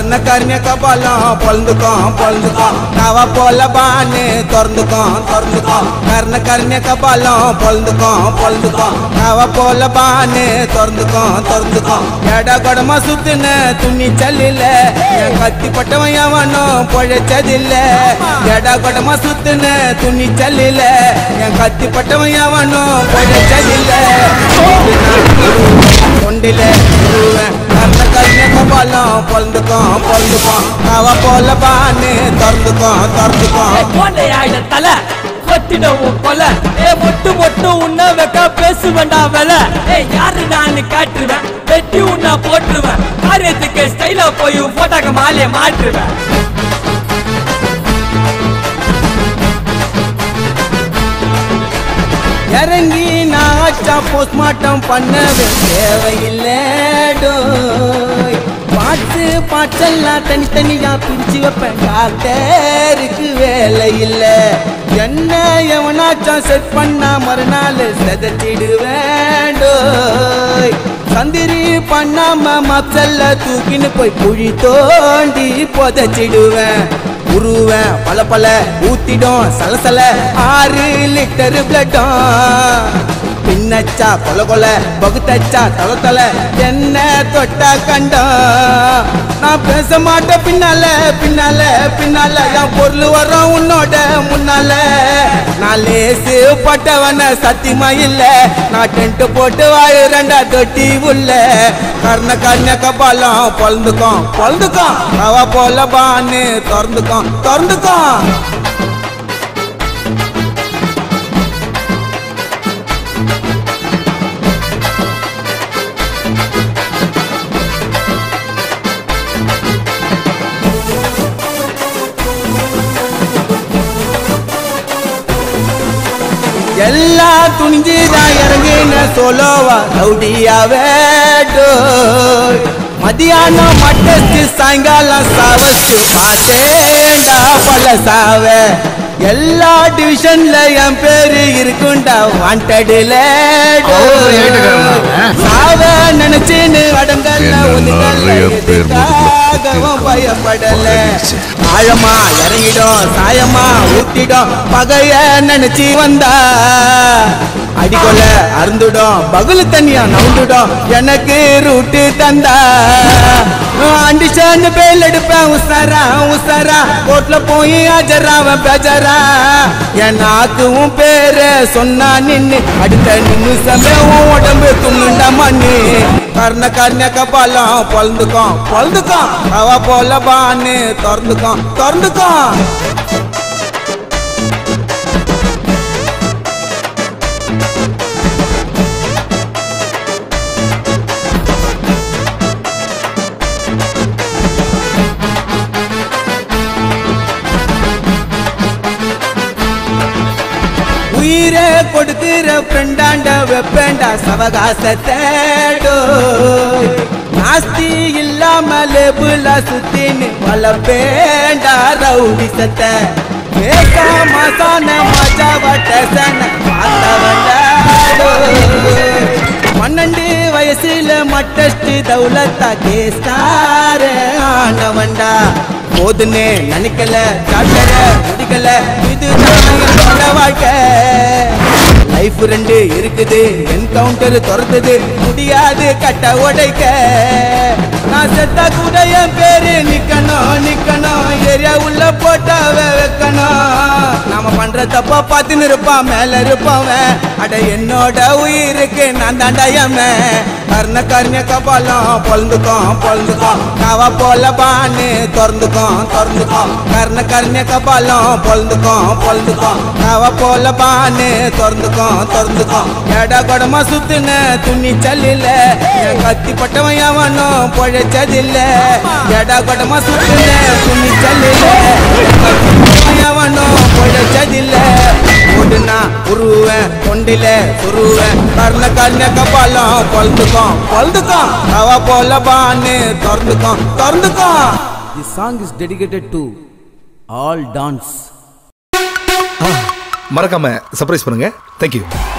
கர்ண கர்ணிய கபாலம் பொழுந்துக்கும் பொழுந்துக்கும் நவ போல பானு திறந்துக்கும் திறந்துக்கும் கர்ண கர்ணிய கபாலம் பொழுந்துக்கும் பொழுந்துக்கும் நவ போல பானு திறந்துக்கும் திறந்துக்கும் எட கொடமா சுத்துன துணி சல்லில என் கத்தி பட்டவன் எவனும் பொழைச்சதில்ல எட கொடமா சுத்துன துணி சல்லில என் கத்தி பட்டவன் எவனும் பொழைச்சதில்ல கொண்டில கர்ண கர்ணிய கபாலம் பொழுந்துக்கும் பொழுந்துக்கும் நவ போல பானு திறந்துக்கும் திறந்துக்கும் கோண்டையாயிட தலை கொத்திடவும் கொலை ஏ மொட்டு மொட்டு உன்ன வைக்க பேசுவேண்டா வேலை ஏ யாரு நான் காட்டுவேன் வெட்டி உன்ன போட்டுருவேன் காரியத்துக்கு ஸ்டைலா போய் போட்டாக்க மாலைய மாட்டுவேன் இறங்கி நான் ஆச்சா போஸ்ட்மார்ட்டம் பண்ணவே தேவையில்லை டோய் பாட்டு பாட்டெல்லாம் தனித்தனியா பிரிச்சு வைப்பேன் டாக்டருக்கு வேலை இல்லை என்ன எவனாச்சும் செட் பண்ணா மறுநாள் செதச்சிடுவேன் டோய் சந்திரி பண்ணாம மப்சல்ல தூக்கின்னு போய் குழி தோண்டி புதைச்சிடுவேன் உருவேன் பல பல ஊத்திடும் சலசல ஆறு லிட்டர் பிளட்டும் பின்னச்சா கொல கொல பகுத்தச்சா தல தல என்ன தொட்டா கண்டம் நான் பேச மாட்டேன் பின்னால பின்னால பின்னால என் பொருள் வரும் உன்னோட முன்னால நான் லேசு பட்டவன சத்தியமா இல்ல நான் டென்ட் போட்டு வாழுறேன்டா தொட்டி உள்ள கர்ண கர்ண கபாலம் பொழந்துக்கும் பொழந்துக்கும் அவ போல பான்னு திறந்துக்கும் திறந்துக்கும் எல்லாம் துணிஞ்சுதான் இறங்கின சோலோவா ரவுடியாவே டோய். மதியானம் மட்டச்சு சாயங்காலம் சாவச்சு பார்த்தேன்டா பல சாவ எல்லா டிவிஷன்ல என் பேரு இருக்குண்டா வாண்டடுல சாவ நினைச்சுன்னு அடங்கல்ல நிறைய பேர் ஒதுக்காகவும் பயப்படல ஆழமா இறங்கிடும் சாயமா ஊத்திடும் பகைய நினைச்சு வந்தா அடிக்கொல அருந்துடும் பகுல தண்ணியா நவுண்டுடும் எனக்கு ரூட்டு தந்தா அண்டிஷான்னு பேல் எடுப்பேன் உசாரா உசாரா கோட்ல போய் அஜராவன் பேஜரா என் நாக்குவும் பேர சொன்னா நின்னு அடுத்த நிமிஷமே உன் உடம்பு துண்ணுண்டா மண்ணு கர்ண கர்ண கபாலம் பொழந்துக்கும் பொழந்துக்கும் அவ போல பான்னு திறந்துக்கும் திறந்துக்கும் உயிரை கொடுக்கிற ஃப்ரெண்டாண்ட வெப்பேண்டா சவகாசத்தேடோ நாஸ்தி இல்லாம லேபுல சுத்தின்னு வளப்பேண்டா ரவுடி சத்த ஏகா மசான மஜா வட்டசன பார்த்தவண்டாடோ பன்னெண்டு வயசுல மட்டஸ்ட் தௌலத்தா கேஸ்டார ஆனவண்டா போதுன்னு நினைக்கல டாக்டர முடிக்கல இதுதான் என்னோட வாழ்க்கை லைஃப் ரெண்டு இருக்குது என்கவுண்டர் துரத்துது முடியாது கட்ட உடைக்க நான் செத்தா கூட என் பேரு நிக்கணும் நிக்கணும் ஏரியா உள்ள போட்டாவ வைக்கணும் நாம பண்ற தப்பா பார்த்துன்னு இருப்பான் மேல இருப்பவன் அட என்னோட உயிருக்கு நான் தாண்டாயம கர்ண கர்ணிய கபாலம் பொழுந்துக்கும் பொழுந்துக்கும் நவ போல பான்னு திறந்துக்கும் திறந்துக்கும் கர்ண கர்ணிய கபாலம் பொழுந்துக்கும் பொழுந்துக்கும் நவ போல பான்னு திறந்துக்கும் திறந்துக்கும் எட கொடமா சுத்துன துணி சல்லில என் கத்தி பட்டவன் எவனும் பொழைச்சதில்ல எட கொடமா சுத்துன துணி சல்லில என் கத்தி பட்டவன் எவனும் பொழைச்சதில்ல ஓடுனா உருவேன் கொண்டில சுருவேன் கர்ண கர்ண கபாலம் பொழுதுக்கும் பொழுதுக்கும் அவ போல பான்னு திறந்துக்கும் திறந்துக்கும் the song is dedicated to all dance மறக்காம சர்ப்ரைஸ் பண்ணுங்க தேங்க்யூ